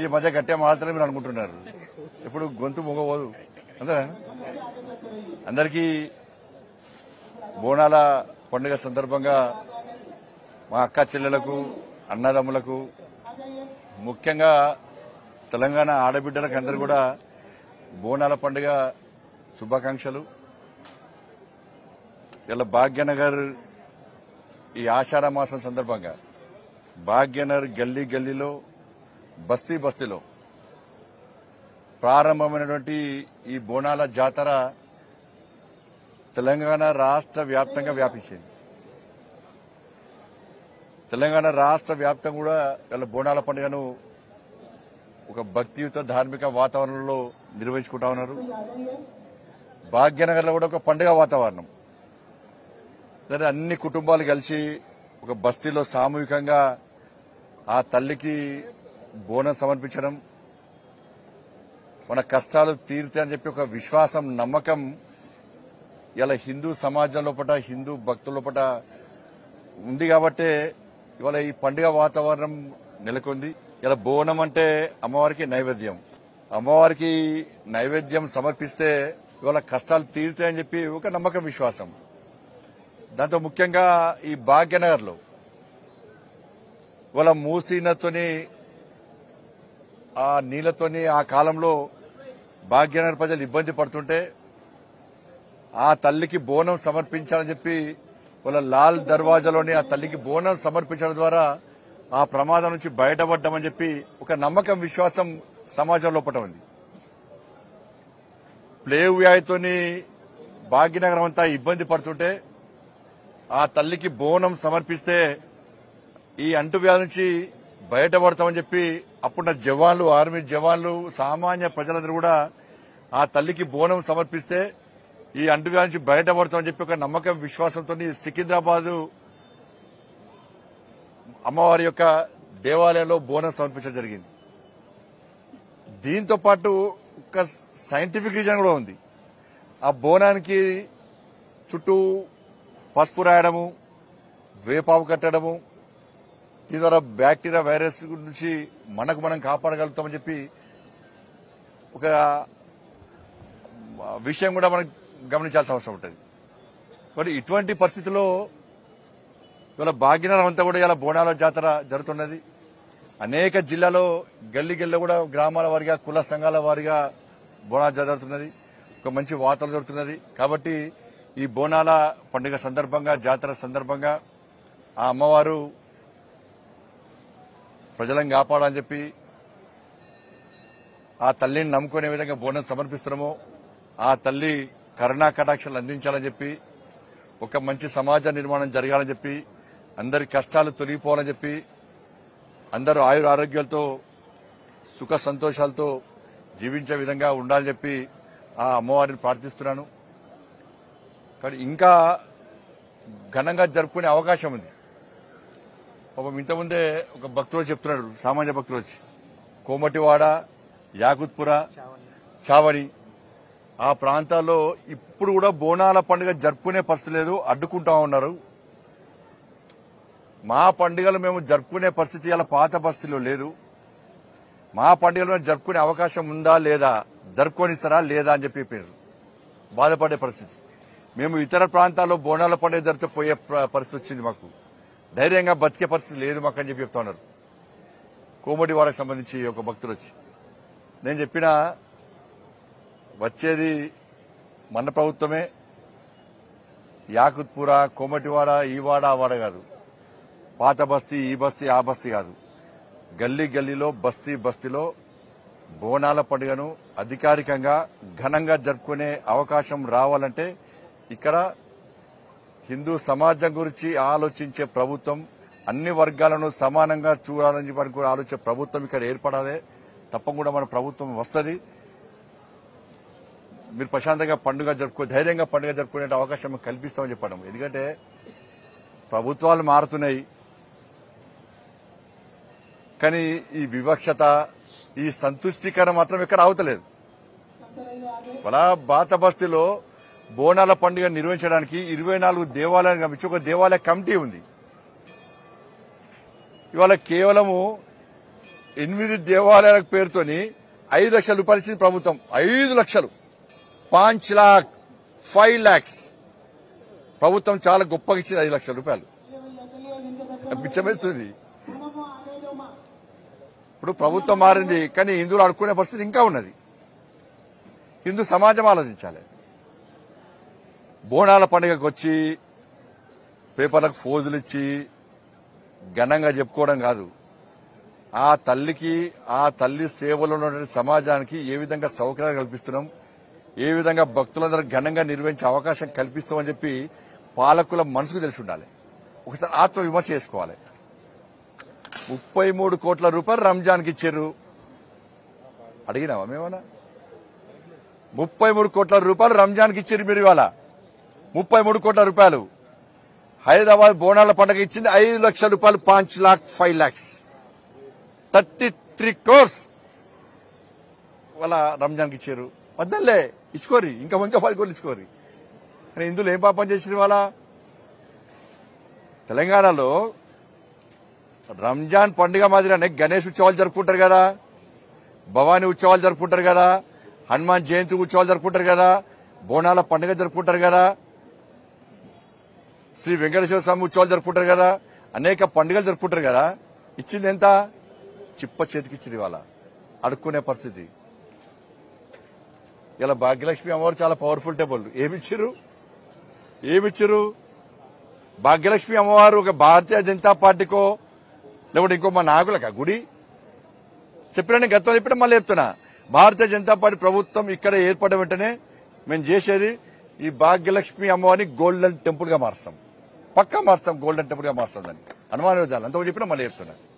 ఈ మధ్య గట్టిగా మాట్లాడతారని మీరు అనుకుంటున్నారు ఇప్పుడు గొంతు మొగబోదు అంతేనా అందరికీ బోనాల పండుగ సందర్భంగా మా అక్క చెల్లెలకు అన్నదమ్ములకు ముఖ్యంగా తెలంగాణ ఆడబిడ్డలకు అందరు కూడా బోనాల పండుగ శుభాకాంక్షలు ఇలా భాగ్యనగర్ ఈ ఆషాఢ మాసం సందర్భంగా భాగ్యనగర్ గల్లీ గల్లీలో బస్తీ బస్తీలో ప్రారంభమైనటువంటి ఈ బోనాల జాతర తెలంగాణ రాష్ట్ర వ్యాప్తంగా వ్యాపించింది తెలంగాణ రాష్ట్ర వ్యాప్తంగా కూడా ఇలా బోనాల పండుగను ఒక భక్తియుత ధార్మిక వాతావరణంలో నిర్వహించుకుంటా ఉన్నారు భాగ్యనగర్లో కూడా ఒక పండుగ వాతావరణం సరే అన్ని కుటుంబాలు కలిసి ఒక బస్తీలో సామూహికంగా ఆ తల్లికి బోనం సమర్పించడం మన కష్టాలు తీరుతాయని చెప్పి ఒక విశ్వాసం నమ్మకం ఇలా హిందూ సమాజం లోపల హిందూ భక్తుల లోపల ఉంది కాబట్టే ఇవాళ ఈ పండుగ వాతావరణం నెలకొంది ఇలా బోనం అంటే అమ్మవారికి నైవేద్యం అమ్మవారికి నైవేద్యం సమర్పిస్తే ఇవాళ కష్టాలు తీరుతాయని చెప్పి ఒక నమ్మకం విశ్వాసం దాంతో ముఖ్యంగా ఈ భాగ్యనగర్ లో ఇవాళ మూసీనతోని ఆ నీళ్లతోని ఆ కాలంలో భాగ్యనగర్ ప్రజలు ఇబ్బంది పడుతుంటే ఆ తల్లికి బోనం సమర్పించాలని చెప్పి వాళ్ళ లాల్ దర్వాజాలోని ఆ తల్లికి బోనం సమర్పించడం ద్వారా ఆ ప్రమాదం నుంచి బయటపడ్డామని చెప్పి ఒక నమ్మకం విశ్వాసం సమాజం లోపల ఉంది ప్లేవ్ వ్యాధితోని భాగ్యనగరం అంతా ఇబ్బంది పడుతుంటే ఆ తల్లికి బోనం సమర్పిస్తే ఈ అంటువ్యాధి నుంచి బయటపడతామని చెప్పి అప్పుడున్న జవాన్లు ఆర్మీ జవాన్లు సామాన్య ప్రజలందరూ కూడా ఆ తల్లికి బోనం సమర్పిస్తే ఈ అంటువ్యాధి నుంచి బయటపడతామని చెప్పి ఒక నమ్మకం విశ్వాసంతో సికింద్రాబాద్ అమ్మవారి యొక్క దేవాలయంలో బోనం సమర్పించడం జరిగింది దీంతో పాటు ఒక సైంటిఫిక్ రీజన్ కూడా ఉంది ఆ బోనానికి చుట్టూ పసుపు రాయడము వేపావు కట్టడము దీని ద్వారా బ్యాక్టీరియా వైరస్ నుంచి మనకు మనం కాపాడగలుగుతామని చెప్పి ఒక విషయం కూడా మనం గమనించాల్సిన అవసరం ఉంటుంది మరి ఇటువంటి పరిస్థితుల్లో ఇవాళ భాగ్యనగరం అంతా కూడా ఇలా బోనాల జాతర జరుగుతున్నది అనేక జిల్లాలో గల్లీ గల్లి కూడా గ్రామాల వారిగా కుల సంఘాల వారిగా బోనాల జాతర జరుగుతున్నది ఒక మంచి వాతావరణం జరుగుతున్నది కాబట్టి ఈ బోనాల పండుగ సందర్భంగా జాతర సందర్భంగా ఆ అమ్మవారు ప్రజలను కాపాడాలని చెప్పి ఆ తల్లిని నమ్ముకునే విధంగా బోనం సమర్పిస్తున్నామో ఆ తల్లి కరుణా కటాక్షలు అందించాలని చెప్పి ఒక మంచి సమాజ నిర్మాణం జరగాలని చెప్పి అందరి కష్టాలు తొలగిపోవాలని చెప్పి అందరూ ఆయుర ఆరోగ్యాలతో సుఖ సంతోషాలతో జీవించే విధంగా ఉండాలని చెప్పి ఆ అమ్మవారిని ప్రార్థిస్తున్నాను కానీ ఇంకా ఘనంగా జరుపుకునే అవకాశం ఉంది పాపం ఇంతకుముందే ఒక భక్తుడు చెప్తున్నాడు సామాన్య భక్తుడు వచ్చి కోమటివాడ యాకుత్పుర చావడి ఆ ప్రాంతాల్లో ఇప్పుడు కూడా బోనాల పండుగ జరుపుకునే పరిస్థితి లేదు అడ్డుకుంటా ఉన్నారు మా పండుగలు మేము జరుపుకునే పరిస్థితి ఇలా పాత బస్తీలో లేదు మా పండుగలు మేము జరుపుకునే అవకాశం ఉందా లేదా జరుపుకొనిస్తారా లేదా అని చెప్పి చెప్పారు బాధపడే పరిస్థితి మేము ఇతర ప్రాంతాల్లో బోనాల పండుగ జరిపితే పోయే ప్ర- పరిస్థితి వచ్చింది మాకు ధైర్యంగా బతికే పరిస్థితి లేదు మాకు అని చెప్పి చెప్తా ఉన్నారు కోమటి వారికి సంబంధించి ఒక భక్తుడు వచ్చి నేను చెప్పిన వచ్చేది మన ప్రభుత్వమే యాకుత్పుర కోమటివాడ ఈ వాడ ఆ వాడ కాదు పాత బస్తీ ఈ బస్తీ ఆ బస్తీ కాదు గల్లీ గల్లీలో బస్తీ బస్తీలో బోనాల పండుగను అధికారికంగా ఘనంగా జరుపుకునే అవకాశం రావాలంటే ఇక్కడ హిందూ సమాజం గురించి ఆలోచించే ప్రభుత్వం అన్ని వర్గాలను సమానంగా చూడాలని చెప్పి కూడా ఆలోచించే ప్రభుత్వం ఇక్కడ ఏర్పడాలి తప్పకుండా మన ప్రభుత్వం వస్తుంది మీరు ప్రశాంతంగా పండుగ జరుపుకో ధైర్యంగా పండుగ జరుపుకునే అవకాశం మీకు కల్పిస్తామని చెప్పడం ఎందుకంటే ప్రభుత్వాలు మారుతున్నాయి కానీ ఈ వివక్షత ఈ సంతుష్టీకరణ మాత్రం ఇక్కడ అవుతలేదు అలా బాత బస్తీలో బోనాల పండుగ నిర్వహించడానికి ఇరవై నాలుగు దేవాలయాలు గమనించి ఒక దేవాలయ కమిటీ ఉంది ఇవాళ కేవలము ఎనిమిది దేవాలయాల పేరుతోని ఐదు లక్షల రూపాయలు ఇచ్చింది ప్రభుత్వం ఐదు లక్షలు పాంచ్ లాక్ ఫైవ్ లాక్స్ ప్రభుత్వం చాలా గొప్పగా ఇచ్చింది ఐదు లక్షల రూపాయలు పిచ్చమెత్తుంది ఇప్పుడు ప్రభుత్వం మారింది కానీ హిందువులు అడుక్కునే పరిస్థితి ఇంకా ఉన్నది హిందూ సమాజం ఆలోచించాలి బోనాల పండుగకు వచ్చి పేపర్లకు ఫోజులు ఇచ్చి ఘనంగా చెప్పుకోవడం కాదు ఆ తల్లికి ఆ తల్లి సేవలో ఉన్నటువంటి సమాజానికి ఏ విధంగా సౌకర్యాలు కల్పిస్తున్నాం ఏ విధంగా భక్తులందరూ ఘనంగా నిర్వహించే అవకాశం కల్పిస్తామని చెప్పి పాలకుల మనసుకు తెలిసి ఉండాలి ఒకసారి ఆత్మవిమర్శ చేసుకోవాలి ముప్పై మూడు కోట్ల రూపాయలు రంజాన్కి ఇచ్చారు అడిగినావా మేమన్నా ముప్పై మూడు కోట్ల రూపాయలు రంజాన్కి ఇచ్చారు మీరు ఇవాళ ముప్పై మూడు కోట్ల రూపాయలు హైదరాబాద్ బోనాల పండుగ ఇచ్చింది ఐదు లక్షల రూపాయలు పాంచ్ lakh five lakhs thirty three crores వాళ్ళ రంజాన్కి ఇచ్చారు వద్దలే ఇచ్చుకోరి ఇంకా ఇంకా పది కోట్లు ఇచ్చుకోరి కానీ ఇందులో ఏం పాపం చేసిన వాళ్ళ తెలంగాణలో రంజాన్ పండుగ మాదిరిగానే గణేష్ ఉత్సవాలు జరుపుకుంటారు కదా భవానీ ఉత్సవాలు జరుపుకుంటారు కదా హనుమాన్ జయంతి ఉత్సవాలు జరుపుకుంటారు కదా బోనాల పండుగ జరుపుకుంటారు కదా శ్రీ వెంకటేశ్వర స్వామి ఉత్సవాలు జరుపుకుంటారు కదా అనేక పండుగలు జరుపుకుంటారు కదా ఇచ్చింది ఎంత చిప్ప చేతికి ఇచ్చింది వాళ్ళ అడుక్కునే పరిస్థితి ఇలా భాగ్యలక్ష్మి అమ్మవారు చాలా పవర్ఫుల్ టెంపుల్ ఏమిచ్చారు ఏమిచ్చారు భాగ్యలక్ష్మి అమ్మవారు ఒక భారతీయ జనతా పార్టీకో లేకుంటే ఇంకో మా నాయకులకా గుడి చెప్పిన గతంలో చెప్పిన మళ్ళీ చెప్తున్నా భారతీయ జనతా పార్టీ ప్రభుత్వం ఇక్కడ ఏర్పడిన వెంటనే మేము చేసేది ఈ భాగ్యలక్ష్మి అమ్మవారిని గోల్డెన్ టెంపుల్ గా మారుస్తాం పక్కా మారుస్తాం గోల్డెన్ టెంపుల్ గా మారుస్తాం దాన్ని అనుమానం అంతకు చెప్పినా మళ్ళీ చెప్తున్నా